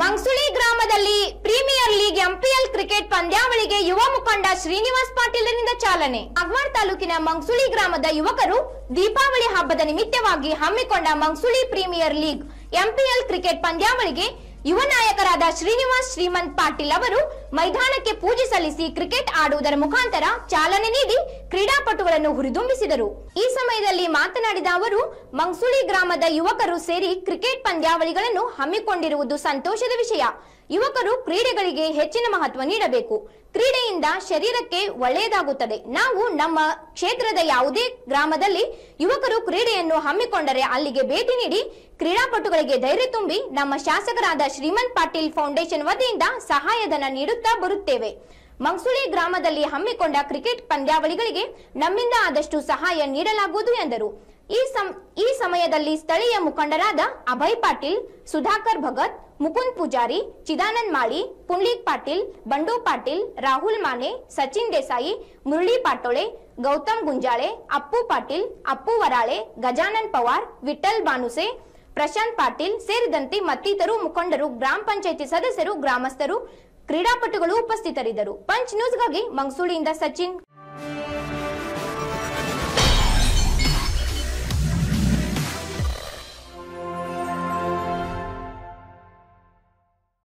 ಮಂಗ್ಸುಳಿ ಗ್ರಾಮದಲ್ಲಿ premier league MPL cricket ಪಂದ್ಯಾವಳಿಗೆ ಯುವ ಮುಖಂಡ ಶ್ರೀನಿವಾಸ್ ಪಾಟೀಲರಿಂದ ಚಾಲನೆ ಅಗ್ವಾಡ್ ತಾಲೂಕಿನ ಮಂಗ್ಸುಳಿ ಗ್ರಾಮದ ಯುವಕರು ದೀಪಾವಳಿ ಹಬ್ಬದ ನಿಮಿತ್ತವಾಗಿ ಹಮ್ಮಿಕೊಂಡ Mangsuli premier league MPL cricket ಪಂದ್ಯಾವಳಿಗೆ ಯುವ ನಾಯಕರಾದ ಶ್ರೀನಿವಾಸ್ ಶ್ರೀಮಂತ್ ಪಾಟೀಲ್ ಅವರು ಮೈದಾನಕ್ಕೆ ಪೂಜೆ ಸಲ್ಲಿಸಿ ಕ್ರಿಕೆಟ್ ಆಡುವುದರ ಮುಖಾಂತರ ಚಾಲನೆ ನೀಡಿ ಕ್ರೀಡಾಪಟುಗಳನ್ನು ಹುರಿದುಂಬಿಸಿದರು ಈ ಸಮಯದಲ್ಲಿ ಮಾತನಾಡಿದ ಅವರು ಮಂಗ್ಸುಳಿ ಗ್ರಾಮದ ಯುವಕರು ಸೇರಿ ಕ್ರಿಕೆಟ್ ಪಂದ್ಯಾವಳಿಗಳನ್ನು ಹಮ್ಮಿಕೊಂಡಿರುವುದು ಸಂತೋಷದ ವಿಷಯ ಯುವಕರು ಕ್ರೀಡೆಗಳಿಗೆ ಹೆಚ್ಚಿನ ಮಹತ್ವ ನೀಡಬೇಕು ಕ್ರೀಡೆಯಿಂದ ಶರೀರಕ್ಕೆ ಒಳ್ಳೆಯದಾಗುತ್ತದೆ ನಾವು ನಮ್ಮ ಕ್ಷೇತ್ರದ ಯಾವುದೇ ಗ್ರಾಮದಲ್ಲಿ ಯುವಕರು ಕ್ರೀಡೆಯನ್ನು ಹಮ್ಮಿಕೊಂಡರೆ ಅಲ್ಲಿಗೆ ಭೇಟಿ ನೀಡಿ ಕ್ರೀಡಾಪಟುಗಳಿಗೆ ಧೈರ್ಯ ತುಂಬಿ ನಮ್ಮ ಶಾಸಕರಾದ ಶ್ರೀಮಂತ್ ಪಾಟೀಲ್ ಫೌಂಡೇಶನ್ ವತಿಯಿಂದ ಸಹಾಯಧನ ನೀಡುತ್ತಾ ಬರುತ್ತೇವೆ ಮಂಗ್ಸುಳಿ ಗ್ರಾಮದಲ್ಲಿ ಹಮ್ಮಿಕೊಂಡ ಕ್ರಿಕೆಟ್ ಪಂದ್ಯಾವಳಿಗಳಿಗೆ ನಮ್ಮಿಂದ ಆದಷ್ಟು ಸಹಾಯ ನೀಡಲಾಗುವುದು ಎಂದರು ಈ ಸಂ ಈ ಸಮಯದಲ್ಲಿ ಸ್ಥಳೀಯ ಮುಖಂಡರಾದ ಅಭಯ್ ಪಾಟೀಲ್ ಸುಧಾಕರ್ ಭಗತ್ ಮುಕುಂದ್ ಪೂಜಾರಿ ಚಿದಾನಂದ್ ಮಾಳಿ ಪುಂಡ್ಲಿಕ್ ಪಾಟೀಲ್ ಬಂಡು ಪಾಟೀಲ್ ರಾಹುಲ್ ಮಾನೆ ಸಚಿನ್ ದೇಸಾಯಿ ಮುರಳಿ ಪಾಟೋಳೆ ಗೌತಮ್ ಗುಂಜಾಳೆ ಅಪ್ಪು ಪಾಟೀಲ್ ಅಪ್ಪು ವರಾಳೆ ಗಜಾನನ್ ಪವಾರ್ ವಿಠಲ್ ಬಾನುಸೆ ಪ್ರಶಾಂತ್ ಪಾಟೀಲ್ ಸೇರಿದಂತೆ ಮತ್ತಿತರು ಮುಖಂಡರು ಗ್ರಾಮ ಪಂಚಾಯಿತಿ ಸದಸ್ಯರು ಗ್ರಾಮಸ್ಥರು ಕ್ರೀಡಾಪಟುಗಳು ಉಪಸ್ಥಿತರಿದ್ದರು ಪಂಚ್ ನ್ಯೂಸ್ಗಾಗಿ ಮಂಗಸೂಳಿಯಿಂದ ಸಚಿನ್